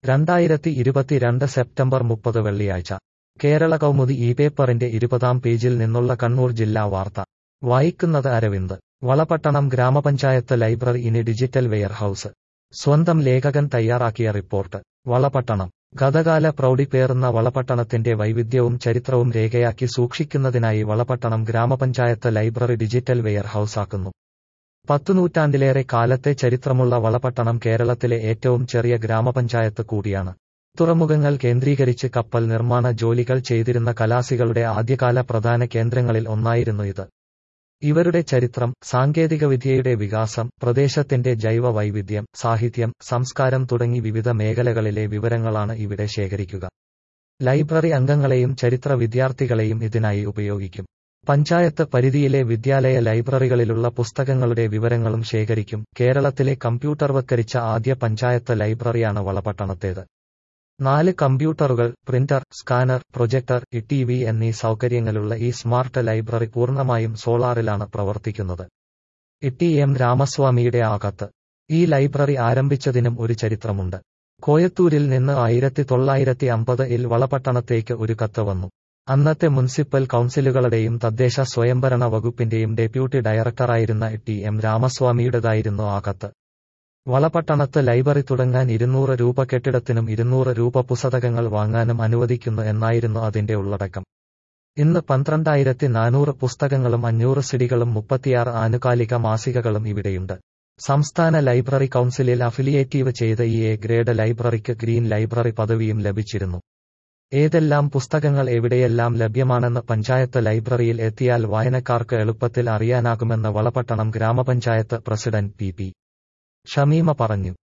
രണ്ടായിരത്തി ഇരുപത്തിരണ്ട് സെപ്റ്റംബർ മുപ്പത് വെള്ളിയാഴ്ച കേരള കൗമുദി ഈ പേപ്പറിന്റെ ഇരുപതാം പേജിൽ നിന്നുള്ള കണ്ണൂർ ജില്ലാ വാർത്ത വായിക്കുന്നത് അരവിന്ദ് വളപട്ടണം ഗ്രാമപഞ്ചായത്ത് ലൈബ്രറി ഇനി ഡിജിറ്റൽ വെയർഹൌസ് സ്വന്തം ലേഖകൻ തയ്യാറാക്കിയ റിപ്പോർട്ട് വളപട്ടണം ഗതകാല പ്രൗഢി പേറുന്ന വളപട്ടണത്തിന്റെ വൈവിധ്യവും ചരിത്രവും രേഖയാക്കി സൂക്ഷിക്കുന്നതിനായി വളപട്ടണം ഗ്രാമപഞ്ചായത്ത് ലൈബ്രറി ഡിജിറ്റൽ വെയർഹൌസാക്കുന്നു പത്തു നൂറ്റാണ്ടിലേറെ കാലത്തെ ചരിത്രമുള്ള വളപട്ടണം കേരളത്തിലെ ഏറ്റവും ചെറിയ ഗ്രാമപഞ്ചായത്ത് കൂടിയാണ് തുറമുഖങ്ങൾ കേന്ദ്രീകരിച്ച് കപ്പൽ നിർമ്മാണ ജോലികൾ ചെയ്തിരുന്ന കലാസികളുടെ ആദ്യകാല പ്രധാന കേന്ദ്രങ്ങളിൽ ഒന്നായിരുന്നു ഇത് ഇവരുടെ ചരിത്രം സാങ്കേതികവിദ്യയുടെ വികാസം പ്രദേശത്തിന്റെ ജൈവ വൈവിധ്യം സാഹിത്യം സംസ്കാരം തുടങ്ങി വിവിധ മേഖലകളിലെ വിവരങ്ങളാണ് ഇവിടെ ശേഖരിക്കുക ലൈബ്രറി അംഗങ്ങളെയും ചരിത്ര വിദ്യാർത്ഥികളെയും ഇതിനായി ഉപയോഗിക്കും പഞ്ചായത്ത് പരിധിയിലെ വിദ്യാലയ ലൈബ്രറികളിലുള്ള പുസ്തകങ്ങളുടെ വിവരങ്ങളും ശേഖരിക്കും കേരളത്തിലെ കമ്പ്യൂട്ടർവത്കരിച്ച ആദ്യ പഞ്ചായത്ത് ലൈബ്രറിയാണ് വളപട്ടണത്തേത് നാല് കമ്പ്യൂട്ടറുകൾ printer scanner projector T V എന്നീ സൗകര്യങ്ങളുള്ള ഈ സ്മാർട്ട് ലൈബ്രറി പൂർണ്ണമായും സോളാറിലാണ് പ്രവർത്തിക്കുന്നത് ടി എം രാമസ്വാമിയുടെ ആകത്ത് ഈ ലൈബ്രറി ആരംഭിച്ചതിനും ഒരു ചരിത്രമുണ്ട് കോയത്തൂരിൽ നിന്ന് ആയിരത്തി തൊള്ളായിരത്തി അമ്പത് ഇൽ വളപട്ടണത്തേക്ക് ഒരു കത്ത് വന്നു അന്നത്തെ മുനിസിപ്പൽ കൌൺസിലുകളുടെയും തദ്ദേശ സ്വയംഭരണ വകുപ്പിന്റെയും ഡെപ്യൂട്ടി ഡയറക്ടറായിരുന്ന ടി എം രാമസ്വാമിയുടേതായിരുന്നു ആ കത്ത് വളപട്ടണത്ത് ലൈബ്രറി തുടങ്ങാൻ ഇരുന്നൂറ് രൂപ കെട്ടിടത്തിനും ഇരുന്നൂറ് രൂപ പുസ്തകങ്ങൾ വാങ്ങാനും അനുവദിക്കുന്നു എന്നായിരുന്നു അതിന്റെ ഉള്ളടക്കം ഇന്ന് പന്ത്രണ്ടായിരത്തി നാനൂറ് പുസ്തകങ്ങളും അഞ്ഞൂറ് സിഡികളും മുപ്പത്തിയാറ് ആനുകാലിക മാസികകളും ഇവിടെയുണ്ട് സംസ്ഥാന ലൈബ്രറി കൌൺസിലിൽ അഫിലിയേറ്റീവ് ചെയ്ത ഈ എ ഗ്രേഡ് ലൈബ്രറിക്ക് ഗ്രീൻ ലൈബ്രറി പദവിയും ലഭിച്ചിരുന്നു ഏതെല്ലാം പുസ്തകങ്ങൾ എവിടെയെല്ലാം ലഭ്യമാണെന്ന് പഞ്ചായത്ത് ലൈബ്രറിയിൽ എത്തിയാൽ വായനക്കാർക്ക് എളുപ്പത്തിൽ അറിയാനാകുമെന്ന് വളപട്ടണം ഗ്രാമപഞ്ചായത്ത് പ്രസിഡന്റ് പി പി ഷമീമ പറഞ്ഞു